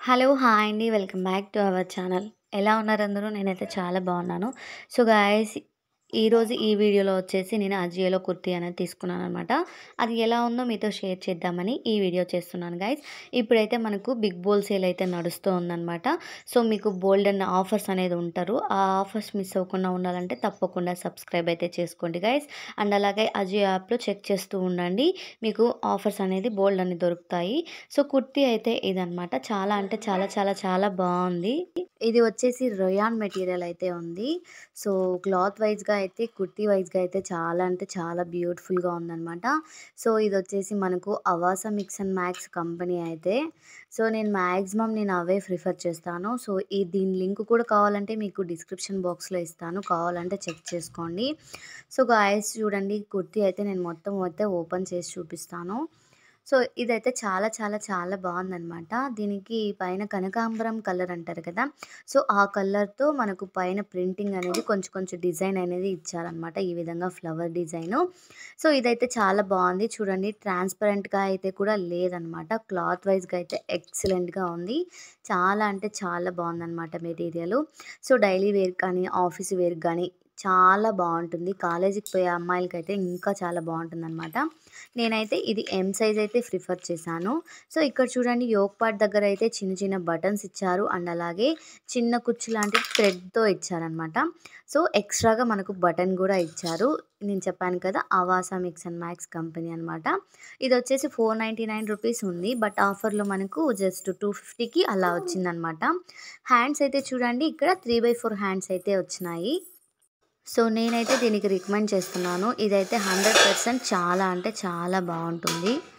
Hello! Hi అండి. Welcome back to our channel. ఎలా ఉన్నారు అందరూ? నేనైతే చాలా బాగున్నాను. సో, గైస్ ఈరోజు ఈ వీడియోలో వచ్చేసి నేను అజియోలో కుర్తీ అనేది తీసుకున్నాననమాట. అది ఎలా ఉందో మీతో షేర్ చేద్దామని ఈ వీడియో చేస్తున్నాను గైస్. ఇప్పుడైతే మనకు బిగ్ బోల్ సేల్ అయితే నడుస్తూ ఉందనమాట. సో, మీకు బోల్డెన్ ఆఫర్స్ అనేది ఉంటారు. ఆ ఆఫర్స్ మిస్ అవ్వకుండా ఉండాలంటే తప్పకుండా సబ్స్క్రైబ్ అయితే చేసుకోండి గైస్. అండ్ అలాగే అజియో యాప్‌లో చెక్ చేస్తూ ఉండండి. మీకు ఆఫర్స్ అనేది బోల్డ్ అని దొరుకుతాయి. సో, కుర్తీ అయితే ఇదనమాట. చాలా అంటే చాలా చాలా చాలా బాగుంది. ఇది వచ్చేసి రయాన్ మెటీరియల్ అయితే ఉంది. సో, క్లాత్ వైస్‌గా అయితే కుర్తీ వైస్‌గా అయితే చాలా అంటే చాలా బ్యూటిఫుల్‌గా ఉందనమాట. సో, ఇదొచ్చేసి మనకు Avaasa mix and max company అయితే. సో, నేను మాక్సిమం నేను అవే ప్రిఫర్ చేస్తాను. సో, ఈ దీని లింక్ కూడా కావాలంటే మీకు డిస్క్రిప్షన్ బాక్స్‌లో ఇస్తాను. కావాలంటే చెక్ చేసుకోండి. సో, గైస్ చూడండి కుర్తీ అయితే నేను మొత్తం అయితే ఓపెన్ చేసి చూపిస్తాను. సో, ఇదైతే చాలా చాలా చాలా బాగుందనమాట. దీనికి పైన కనకాంబరం కలర్ అంటారు కదా! సో, ఆ కలర్‌తో మనకు పైన ప్రింటింగ్ అనేది కొంచెం కొంచెం డిజైన్ అనేది ఇచ్చారనమాట. ఈ విధంగా ఫ్లవర్ డిజైను. సో, ఇదైతే చాలా బాగుంది. చూడండి ట్రాన్స్‌పరెంట్‌గా అయితే కూడా లేదనమాట. క్లాత్ వైస్‌గా అయితే ఎక్సలెంట్‌గా ఉంది. చాలా అంటే చాలా బాగుందనమాట మెటీరియలు. సో, డైలీ వేర్ కానీ, ఆఫీస్ వేర్‌కి గానీ చాలా బాగుంటుంది. కాలేజీకి పోయే అమ్మాయిలకైతే ఇంకా చాలా బాగుంటుందనమాట. నేనైతే ఇది ఎం సైజ్ అయితే ప్రిఫర్ చేశాను. సో, ఇక్కడ చూడండి యోక్ పార్ట్ దగ్గర అయితే చిన్న చిన్న బటన్స్ ఇచ్చారు. అండ్ అలాగే చిన్న కుచ్చు లాంటి థ్రెడ్‌తో ఇచ్చారనమాట. సో, ఎక్స్‌ట్రాగా మనకు బటన్ కూడా ఇచ్చారు. నేను చెప్పాను కదా! Avaasa mix and max company అనమాట. ఇదొచ్చేసి రూ. 499 ఉంది. బట్ ఆఫర్‌లో మనకు జస్ట్ 250కి అలా వచ్చిందనమాట. హ్యాండ్స్ అయితే చూడండి ఇక్కడ 3/4 హ్యాండ్స్ అయితే వచ్చినాయి. సో, నేనైతే దీనికి రికమెండ్ చేస్తున్నాను. ఇదైతే 100% చాలా అంటే చాలా బాగుంటుంది.